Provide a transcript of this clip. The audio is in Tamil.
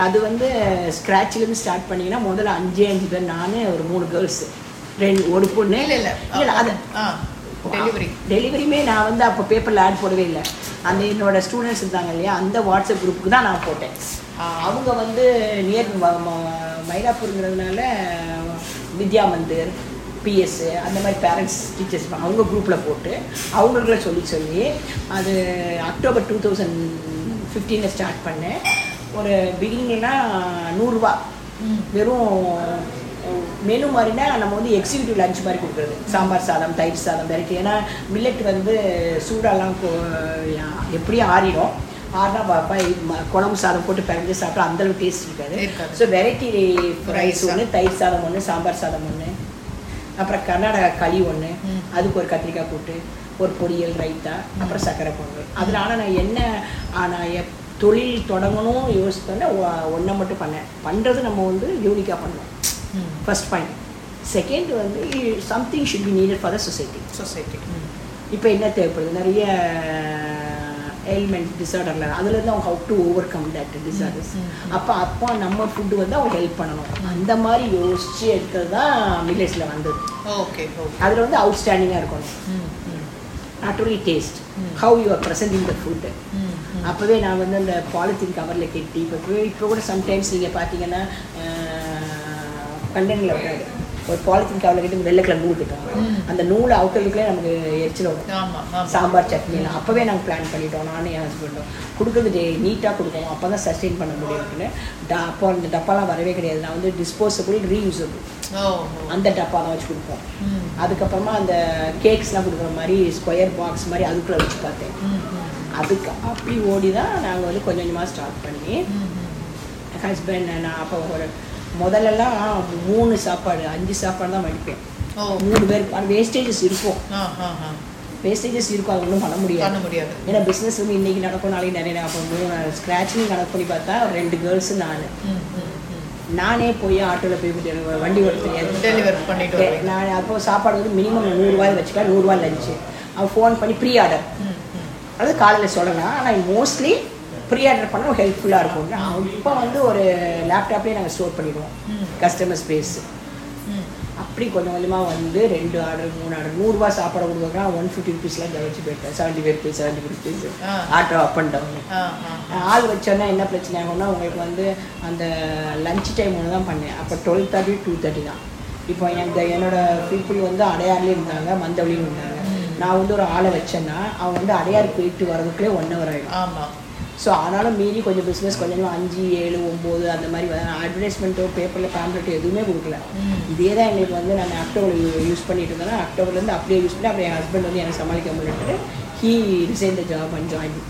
அது வந்து ஸ்க்ராட்ச்லேருந்து ஸ்டார்ட் பண்ணீங்கன்னா முதல்ல அஞ்சே அஞ்சு பேர் நான் ஒரு மூணு கேர்ள்ஸ் ரெண்டு ஒரு பொண்ணு இல்ல இல்ல இல்லை அது ஆ டெலிவரி டெலிவரியுமே நான் வந்து அப்போ பேப்பரில் ஆட் போடவே இல்லை அந்த என்னோட ஸ்டூடெண்ட்ஸ் இருந்தாங்க இல்லையா அந்த வாட்ஸ்அப் குரூப்புக்கு தான் நான் போட்டேன் ஆ. அவங்க வந்து நியர் மயிலாப்பூருங்கிறதுனால வித்யா மந்திர் பிஎஸ் அந்த மாதிரி பேரண்ட்ஸ் டீச்சர்ஸ் அவங்க குரூப்பில் போட்டு அவங்களுக்குள்ள சொல்லி சொல்லி அது அக்டோபர் டூ தௌசண்ட் ஃபிஃப்டீனில் ஸ்டார்ட் பண்ணேன் ஒரு பிகினிங்லாம் நூறுரூவா ம். வெறும் மெனு மாதிரினா நம்ம வந்து எக்ஸிக்யூட்டிவ் லஞ்ச் மாதிரி கொடுக்குறது சாம்பார் சாதம் தயிர் சாதம் வெரைட்டி ஏன்னா மில்லட் வந்து சூடாலாம் கொ- எப்படியும் ஆறிடும் ஆறினா பாப்பா குழம்பு சாதம் போட்டு பிறந்து சாப்பிட்டா அந்தளவு டேஸ்ட் இருக்காது இருக்காது. So variety rice Rice. ஒன்று தயிர் சாதம் ஒன்று சாம்பார் சாதம் ஒன்று அப்புறம் கர்நாடகா களி ஒன்று ம். அதுக்கு ஒரு கத்திரிக்காய் கூட்டு ஒரு பொரியல் ரைத்தா அப்புறம் சக்கரை பொங்கல் அதில் ஆனால் நான் என்ன ஆ, நான் எப் தொழில் தொடங்கணும் யோசித்தோன்னே ஒன்றை மட்டும் பண்ணேன் பண்ணுறது நம்ம வந்து யூனிக்காக பண்ணணும் ம் ஃபர்ஸ்ட் பாயிண்ட் செகண்ட் வந்து something should be needed for the society society ம் இப்போ என்ன தேவைப்படுது நிறைய எலிமெண்ட் டிசார்டரில் அதுலேருந்து அவங்க how to overcome that disorders ம், ம். அப்போ அப்போ நம்ம ஃபுட்டு வந்து அவங்க ஹெல்ப் பண்ணணும் அந்த மாதிரி யோசிச்சு எடுத்தது தான் மில்லட்ஸில் வந்தது ஓகே ஓகே அதில் வந்து அவுட்ஸ்டாண்டிங்காக இருக்கணும் ம் ம் நாட் only டேஸ்ட் ம். How you are presenting the food ம் ம் அப்போவே நான் வந்து அந்த பாலித்தீன் கவரில் கட்டி இப்போ இப்போ கூட சம்டைம்ஸ் நீங்கள் பார்த்தீங்கன்னா கண்டென்ட்டில் வராது ஒரு பாலித்தீன் கவரில் கட்டி வெள்ளை கலர் நூல் கட்டுவாங்க ம். அந்த நூல் அவுட்டலுக்குள்ளே நமக்கு எரிச்சல் வரும் ஆமா ஆமா சாம்பார் சட்னி எல்லாம் அப்போவே நாங்கள் பிளான் பண்ணிட்டோம் நானும் என் ஹஸ்பண்டும் கொடுக்குறது டே நீட்டாக கொடுக்கணும் அப்போ தான் சஸ்டெயின் பண்ண முடியும் அப்படின்னு ட- அப்போ அந்த டப்பாலாம் வரவே கிடையாது நான் வந்து டிஸ்போசபிள் ரீயூசபிள் ஓ அந்த டப்பா தான் வச்சு கொடுப்போம் ம் அதுக்கப்புறமா அந்த கேக்ஸ்லாம் கொடுக்குற மாதிரி ஸ்கொயர் பாக்ஸ் மாதிரி அதுக்குள்ளே வச்சு பார்த்தேன் ம் ம் அதுக்கு அப்படி ஓடி தான் நாங்கள் வந்து கொஞ்சம் கொஞ்சமாக ஸ்டார்ட் பண்ணி ம் ஹஸ்பண்ட் நான் அப்போ ஒரு முதல்லலாம் மூணு சாப்பாடு அஞ்சு சாப்பாடு தான் வடிப்பேன் ஓ மூணு பேருக்கு ஆனால் வேஸ்டேஜஸ் இருக்கும் ஆ ஆ ஆ வேஸ்டேஜஸ் இருக்கும் அது ஒன்றும் பண்ண முடியாது பண்ண முடியாது ஏன்னா பிஸ்னஸ் வந்து இன்னைக்கு நடக்கும் நாளைக்கு நிறைய அப்போ மூணு ஸ்க்ராட்ச்னு கணக்கு பண்ணி பார்த்தா ஒரு ரெண்டு கேர்ள்ஸு நான் ம் ம் ம் நானே போய் ஆட்டோவில் போய் விட்டு எனக்கு வண்டி ஓட்ட தெரியாது டெலிவர் பண்ணிட்டு வருவீங்க நான் அப்போ சாப்பாடு வந்து மினிமம் நூறுரூவாய் வச்சுக்கலாம் நூறுரூவா லஞ்சு அவன் ஃபோன் பண்ணி ப்ரீ ஆர்டர் ம் ம் அதாவது காலையில் சொல்லலாம் ஆனால் மோஸ்ட்லி ப்ரீ ஆர்டர் பண்ண ஹெல்ப்ஃபுல்லாக இருக்கும் இப்போ வந்து ஒரு லேப்டாப்லேயே நாங்கள் ஸ்டோர் பண்ணிடுவோம் ம். கஸ்டமர் ஸ்பேஸ் ம் அப்படி கொஞ்சம் கொஞ்சமாக வந்து ரெண்டு ஆர்டர் மூணு ஆர்டர் நூறுரூவா சாப்பாடு கொடுக்குறோம் ஒன் ஃபிஃப்டி ருபீஸ்லாம் வச்சு போயிட்டேன் seventy five rupees seventy rupees ஆ. ஆட்டோ அப் அண்ட் டவுன் ஆ ஆ ஆள் வச்சோன்னா என்ன பிரச்சனை ஆகும்னா உங்களுக்கு வந்து அந்த லஞ்ச் டைம் ஒன்று தான் பண்ணேன் அப்போ டுவெல் தேர்ட்டி டூ தேர்ட்டி தான் இப்போ இந்த என்னோட பீப்புள் வந்து அடையாறுலேயும் இருந்தாங்க மந்தவழியும் இருந்தாங்க நான் வந்து ஒரு ஆளை வச்சேன்னா அவங்க வந்து அடையாறு போயிட்டு வரதுக்குள்ளே ஒன் ஹவர் ஆகிடும் ஆமா ஸோ ஆனாலும் மீறி கொஞ்சம் பிஸ்னஸ் கொஞ்சம் கொஞ்சம் அஞ்சு ஏழு ஒம்பது அந்த மாதிரி அட்வர்டைஸ்மெண்ட்டோ பேப்பரில் பேம்ப்ளெட்டோ எதுவுமே கொடுக்கல ம். இதே தான் எங்களுக்கு வந்து நான் அக்டோபர் யூஸ் பண்ணிட்டு இருந்தேன்னா அக்டோபர்லேருந்து அப்படியே யூஸ் பண்ணி அப்படியே என் ஹஸ்பண்ட் வந்து எனக்கு சமாளிக்க முடியல he resign the job and join